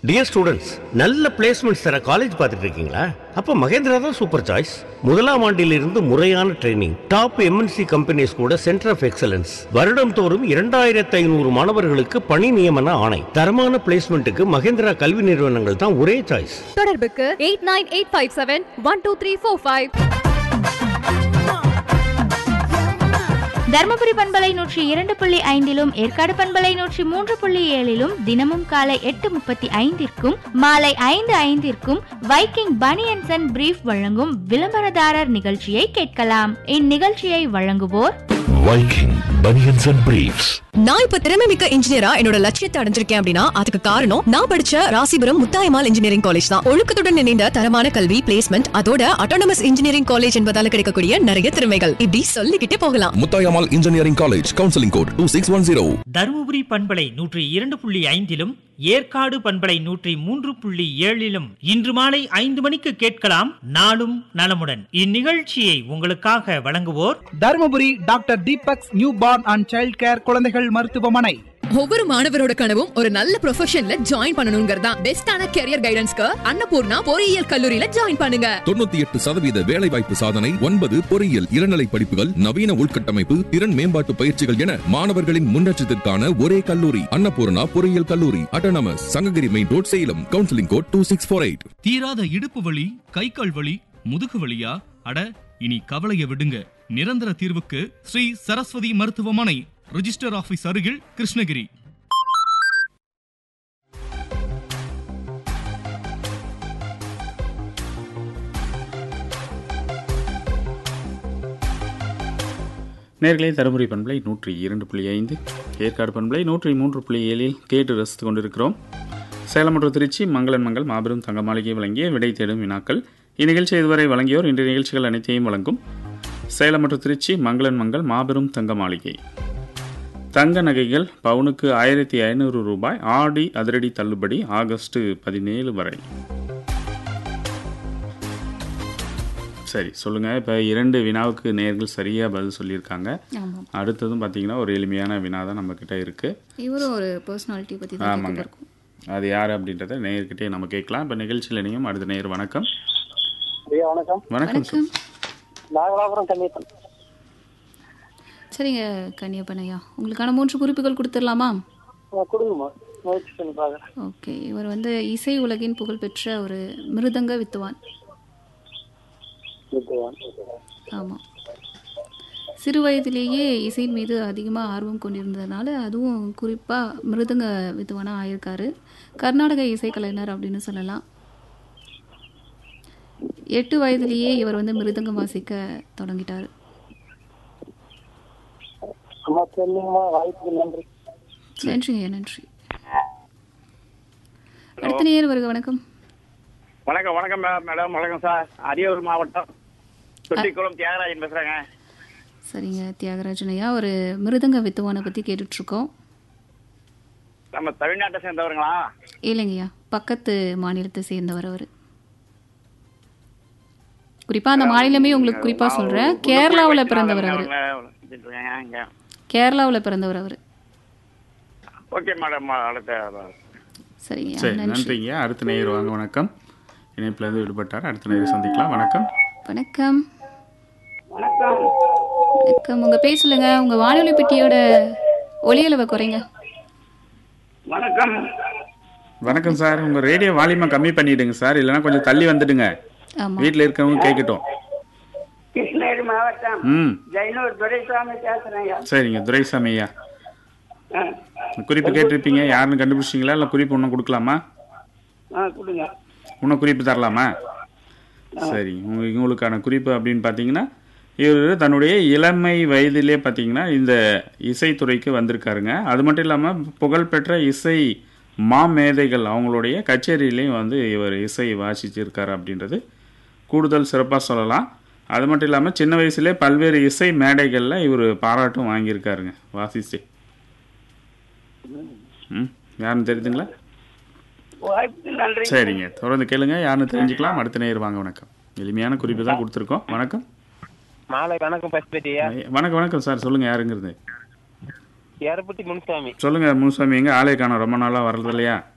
Dear students நல்ல placements தர college பார்த்துட்டு இருக்கீங்களா அப்போ மகேந்திரா தான் சூப்பர் சாய்ஸ் முதலாம் ஆண்டிலிருந்து முறையான ட்ரைனிங் டாப் எம்என்சி கம்பெனிஸ் கூட சென்டர் ஆஃப் எக்ஸலன்ஸ் வருடம் தோறும் இரண்டாயிரத்து ஐநூறு மாணவர்களுக்கு பணி நியமன ஆணை தரமான பிளேஸ்மெண்ட்டுக்கு மகேந்திரா கல்வி நிறுவனங்கள் தான் ஒரே சாய்ஸ் தொடர்புக்கு eight nine eight five seven one two three four five Dharmapuri பண்பலை நூற்றி இரண்டு புள்ளி ஐந்திலும் ஏற்காடு பண்பலை நூற்றி மூன்று புள்ளி ஏழிலும் தினமும் காலை எட்டு முப்பத்தி ஐந்திற்கும் மாலை ஐந்து ஐந்திற்கும் வைக்கிங் பனியன்சன் அண்ட் பிரீஃப் வழங்கும் விளம்பரதாரர் நிகழ்ச்சியை கேட்கலாம் இந்நிகழ்ச்சியை வழங்குவோர் Viking Bunions and Briefs. நான் இப்ப திறமை மிக்க இன்ஜினியரா என்னோட லட்சியத்தை அடைஞ்சிருக்கேன் அப்படின்னா அதுக்கு காரணம் நான் படிச்ச ராசிபுரம் முத்தாயமால் இன்ஜினியரிங் காலேஜ் தான் ஒழுக்கத்துடன் இணைந்த தரமான கல்வி பிளேஸ்மெண்ட் அதோட அட்டானமஸ் இன்ஜினியரிங் காலேஜ் என்பதால கிடைக்கக்கூடிய நிறைய திறமைகள் இப்படி சொல்லிக்கிட்டே போகலாம் Muthayammal engineering college counselling code two six one zero Dharmapuri பண்பலை நூற்றி இரண்டு புள்ளி ஐந்திலும் ஏற்காடு பண்பலை நூற்றி மூன்று புள்ளி ஏழிலும் இன்று மாலை ஐந்து மணிக்கு கேட்கலாம் நாளும் நலமுடன் இந்நிகழ்ச்சியை உங்களுக்காக வழங்குவோர் Dharmapuri doctor Deepak's new born and child care குழந்தைகள் மருத்துவமனை ஒவ்வொரு மாணவரோட கனவும் ஒரு நல்ல ப்ரொஃபஷன்ல ஜாயின் பண்ணணுங்கிறதா பெஸ்டான கெரியர் கைடன்ஸ்க்கு அன்னபூர்ணா பொறியியல் கல்லூரியில ஜாயின் பண்ணுங்க தொண்ணூத்தி எட்டு சதவீத வேலைவாய்ப்பு சாதனை ஒன்பது பொறியியல் இளநிலை படிப்புகள் நவீன உள்கட்டமைப்பு திறன் மேம்பாட்டு பயிற்சிகள் என மாணவர்களின் முன்னேற்றத்திற்கான ஒரே கல்லூரி அன்னபூர்ணா பொறியியல் கல்லூரி autonomous Sankagiri main road Salem counselling code two six four eight தீராத இடுப்பு வலி கை கால் வலி முதுகு வலியா அட இனி கவலைய விடுங்க நிரந்தர தீர்வுக்கு ஸ்ரீ சரஸ்வதி மருத்துவமனை ரிஜிஸ்டர் ஆபீஸ் அருகில் கிருஷ்ணகிரி நேர்களே தருமபுரி பண்பலை நூற்றி இரண்டு புள்ளி ஐந்து ஏற்காடு பண்பலை நூற்றி மூன்று புள்ளி ஏழில் கேட்டு ரசித்துக் கொண்டிருக்கிறோம் சேலம் மற்றும் திருச்சி மங்களன் மங்கள் மாபெரும் தங்க மாளிகை வழங்கிய விடை தேடும் வினாக்கள் இந்நிகழ்ச்சி இதுவரை வழங்கியோர் இன்றைய நிகழ்ச்சிகள் அனைத்தையும் வழங்கும் சேலம் மற்றும் திருச்சி மங்களன் மங்கள் மாபெரும் தங்க மாளிகை தங்க நகைகள் பவுனுக்கு ஆயிரத்தி ஐநூறு ரூபாய் ஆடி அதிரடி தள்ளுபடி ஆகஸ்ட் பதினேழு வரை சரி சொல்லுங்க இப்போ இரண்டு வினாவுக்கு நேர்கள் சரியா பதில் சொல்லியிருக்காங்க ஆமாம் அடுத்ததும் பார்த்தீங்கன்னா ஒரு எளிமையான வினா தான் நம்ம கிட்ட இருக்கு இவரும் ஒரு பர்சனாலிட்டி பற்றி தான் ஆமாங்க கேட்டுருக்கோம் அது யார் அப்படின்றத நேர்கிட்டே நம்ம கேட்கலாம் இப்போ நிகழ்ச்சியில் இணையும் அடுத்த நேர் வணக்கம் ஐயா வணக்கம் வணக்கம் சார் நாகலாபுரம் கன்னியப்பன் சரிங்க கன்னியப்பன் ஐயா உங்களுக்கான மூன்று குறிப்புகள் கொடுத்துடலாமா கொடுங்கம்மா முயற்சி பண்ணி பார்க்குறேன் ஓகே இவர் வந்து இசை உலகின் புகழ்பெற்ற ஒரு மிருதங்க வித்துவான் ஆமாம் சிறு வயதிலேயே இசையின் மீது அதிகமாக ஆர்வம் கொண்டிருந்ததுனால அதுவும் குறிப்பாக மிருதங்க வித்துவானாக ஆயிருக்காரு கர்நாடக இசைக்கலைஞர் அப்படின்னு சொல்லலாம் எட்டு வயதிலேயே இவர் வந்து மிருதங்கம் வாசிக்க தொடங்கிட்டார் அம்மா சொல்லுங்கம்மா வாய்ப்புக்கு நன்றி நன்றிங்க நன்றி அடுத்த நேர் வருக வணக்கம் வணக்கம் வணக்கம் மே- மேடம் வணக்கம் சார் அரியலூர் மாவட்டம் தொட்டிக்குளம் தியாகராஜன் பேசுறேங்க சரிங்க தியாகராஜன் ஐயா ஒரு மிருதங்க வித்துவானை பற்றி கேட்டுட்ருக்கோம் நம்ம தமிழ்நாட்டை சேர்ந்தவருங்களா இல்லைங்கய்யா பக்கத்து மாநிலத்தை சேர்ந்தவர் அவர் குறிப்பாக அந்த மாநிலமே உங்களுக்கு குறிப்பாக சொல்கிறேன் கேரளாவில் பிறந்தவர் அவர் இங்க கேரளாவில் பிறந்தவர் அவர் ஓகே மேடம் அடுத்த சரிங்க சரி நன்றி நன்றிங்க அடுத்த நேர் வாங்க வணக்கம் இணைப்புல இருந்து விடுபட்டார் அடுத்த நேர் சந்திக்கலாம் வணக்கம் வணக்கம் வணக்கம் உங்கள் பேர் சொல்லுங்க உங்கள் வானொலி பெட்டியோட ஒளியளவை குறைங்க வணக்கம் வணக்கம் சார் உங்க ரேடியோ வால்யூமை கம்மி பண்ணிடுங்க சார் இல்லைன்னா கொஞ்சம் தள்ளி வந்துடுங்க ஆமாம் வீட்டில் இருக்கிறவங்க கேட்கட்டும் கிருஷ்ணகிரி மாவட்டம் ம் ஜெயனூர் துரைசாமி பேசுறேன் ஐயா சரிங்க துரைசாமி ஐயா குறிப்பு கேட்டிருப்பீங்க யாருன்னு கண்டுபிடிச்சிங்களா இல்லை குறிப்பு ஒன்றும் கொடுக்கலாமா ஆ கொடுங்க இன்னும் குறிப்பு தரலாமா சரி உங்க உங்களுக்கான குறிப்பு அப்படின்னு பார்த்தீங்கன்னா இவர் தன்னுடைய இளமை வயதிலே பார்த்தீங்கன்னா இந்த இசைத்துறைக்கு வந்திருக்காருங்க அது மட்டும் இல்லாமல் புகழ்பெற்ற இசை மாமேதைகள் அவங்களுடைய கச்சேரியிலையும் வந்து இவர் இசை வாசிச்சிருக்காரு அப்படின்றது கூடுதல் சிறப்பாக சொல்லலாம் அது மட்டும் இல்லாமல் சின்ன வயசுலேயே பல்வேறு இசை மேடைகளில் இவர் பாராட்டும் வாங்கியிருக்காருங்க வாசிச்சு ம் யாருன்னு தெரியுதுங்களா வாய்ப்புக்கு நன்றி சரிங்க தொடர்ந்து கேளுங்க யாருன்னு தெரிஞ்சுக்கலாம் அடுத்த நேர் வாங்க வணக்கம் எளிமையான குறிப்பு தான் கொடுத்துருக்கோம் வணக்கம் மாலை வணக்கம் பசுபதியா வணக்கம் வணக்கம் சார் சொல்லுங்க யாருங்கிறது எரப்பட்டி முனுசாமி சொல்லுங்க முனுசாமி எங்க ஆலய காணோம் ரொம்ப நாளா வர்றது இல்லையா